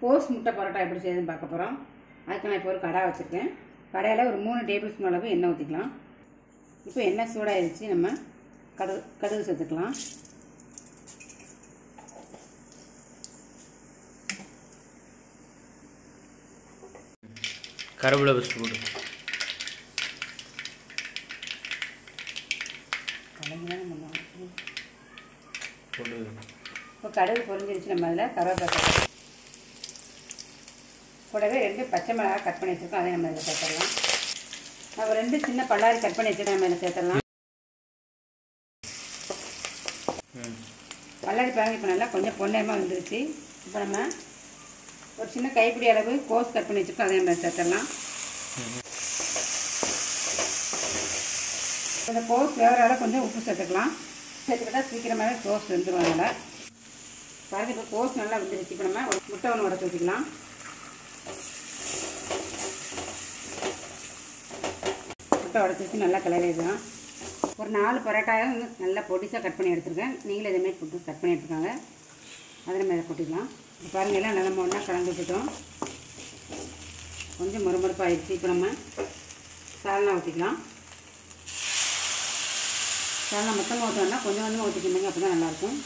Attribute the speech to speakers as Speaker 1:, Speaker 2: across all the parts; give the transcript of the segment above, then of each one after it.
Speaker 1: கோஸ் முட்டை பரோட்டா எப்படி செய்யுதுன்னு பார்க்க போகிறோம் அதுக்கு நான் இப்போ ஒரு கடை வச்சுருக்கேன் கடையில் ஒரு மூணு டேபிள் ஸ்பூன் அளவு எண்ணெய் ஊற்றிக்கலாம் இப்போ எண்ணெய் சூடாயிருச்சு நம்ம கடுகு கடுகு சேர்த்துக்கலாம்
Speaker 2: கருவேப்பிலை ஃபஸ்ட்டு போடு
Speaker 1: கலங்கி நம்ம
Speaker 2: போடு
Speaker 1: இப்போ கடுகு பொரிஞ்சிருச்சு நம்ம அதில் கருவேப்பிலை சேர்க்கலாம் கூடவே ரெண்டு பச்சை மிளகாய் கட் பண்ணி வச்சுருக்கோம் அதையும் நம்ம இதில் சேர்த்துடலாம் நம்ம ரெண்டு சின்ன பல்லாரி கட் பண்ணி வச்சுருக்கோம் நம்ம இதில் சேர்த்துடலாம்
Speaker 2: ம்
Speaker 1: பல்லாரி பாருங்க இப்போ நல்லா கொஞ்சம் பொன்னயமாக வந்துருச்சு இப்போ நம்ம ஒரு சின்ன கைப்பிடி அளவு கோஸ் கட் பண்ணி வச்சுருக்கோம் அதையும் நம்ம சேர்த்துடலாம் இந்த கோஸ் வேகிறால கொஞ்சம் உப்பு சேர்த்துக்கலாம் சேர்த்துக்கிட்டா சீக்கிரமாகவே கோஸ் வெந்துடும் அதில் பாருங்க இப்போ கோஸ் நல்லா வெந்துருச்சு இப்போ நம்ம ஒரு முட்டை ஒன்று உடச்சி ஊற்றிக்கலாம் முட்டை உடச்சி வச்சு நல்லா கிளறிடலாம் ஒரு நாலு பரோட்டாயும் வந்து நல்லா பொடிசாக கட் பண்ணி எடுத்துருக்கேன் நீங்களும் இதேமாரி போட்டு கட் பண்ணி எடுத்துக்காங்க அதை நம்ம இதை கொட்டிக்கலாம் இப்போ பாருங்க எல்லாம் நல்லா ஒன்றா கலந்து வச்சுட்டோம் கொஞ்சம் முறுமுறுப்பு ஆயிடுச்சு இப்போ நம்ம சால்னா ஊற்றிக்கலாம் சால்னா மொத்தமாக ஊற்றோம்னா கொஞ்சம் கொஞ்சமாக ஊற்றிக்கணுங்க அப்போ தான் நல்லாயிருக்கும்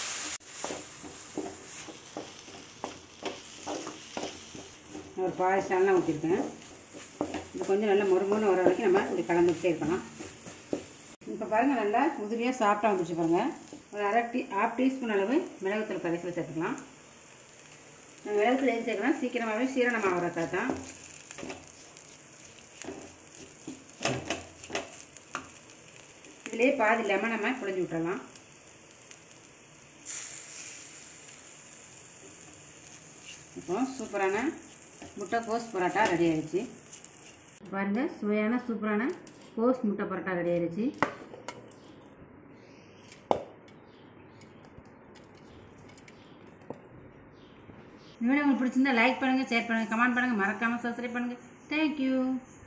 Speaker 1: நான் ஒரு பாதி சால்னா ஊற்றிருக்கேன் இது கொஞ்சம் நல்லா முறுமுறுன்னு வர வரைக்கும் நம்ம இப்படி கலந்துக்கிட்டே இருக்கலாம் இப்போ பாருங்கள் நல்லா உதிரியாக சாப்பிட்டா வந்துச்சு பாருங்கள் ஒரு அரை டீ ஹாஃப் டீஸ்பூன் அளவு மிளகுத்தூள் கடைசியில் சேர்த்துக்கலாம் நம்ம மிளகுத்தூள் எது சேர்க்கலாம் சீக்கிரமாகவே சீரணம் ஆகிறதா தான் இதுலேயே பாதி லெமன் நம்ம புழிஞ்சு விட்டுறலாம் இப்போ சூப்பரான முட்டை கோஸ் பரோட்டா ரெடி ஆயிடுச்சு பாருங்கள் சுவையான சூப்பரான கோஸ் முட்டை பரோட்டா ரெடி ஆயிடுச்சு இந்த வீடியோ உங்களுக்கு பிடிச்சிருந்தா லைக் பண்ணுங்கள் ஷேர் பண்ணுங்கள் கமெண்ட் பண்ணுங்கள் மறக்காமல் சப்ஸ்கிரைப் பண்ணுங்கள் தேங்க்யூ